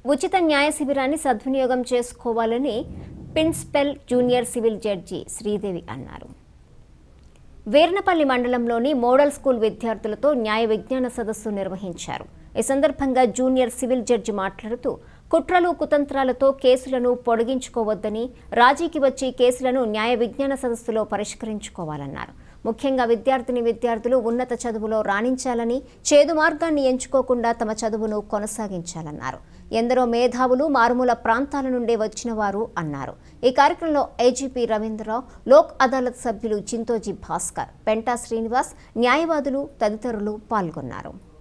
ఉచిత న్యాయ శిబిరాన్ని సద్వినియోగం చేసుకోవాలని principal junior civil judge Sridevi అన్నారు వీర్నపల్లి మండలంలోని మోడల్ స్కూల్ విద్యార్థులతో న్యాయ విజ్ఞాన సదస్సు నిర్వహించారు ఈ సందర్భంగా జూనియర్ సివిల్ జడ్జి మాట్లాడుతూ కుట్రలు కుతంత్రాలతో కేసులను పొడిగించుకోవద్దని రాజీకి వచ్చి కేసులను న్యాయ విజ్ఞాన సదస్సులో పరిష్కరించుకోవాలన్నారు ముఖ్యంగా విద్యార్థిని విద్యార్థులు ఉన్నత చదువులో రాణించాలని చేదు మార్గాన్ని ఎంచుకోకుండా తమ చదువును కొనసాగించాలన్నారు ఎందరో మేధావులు మారుమూల ప్రాంతాల నుండే వచ్చిన వారు అన్నారు ఈ కార్యక్రమంలో ఏజీపీ రవీంద్రరావు లోక్ అదాలత్ సభ్యులు చింతోజీ భాస్కర్ పెంటా శ్రీనివాస్ న్యాయవాదులు తదితరులు పాల్గొన్నారు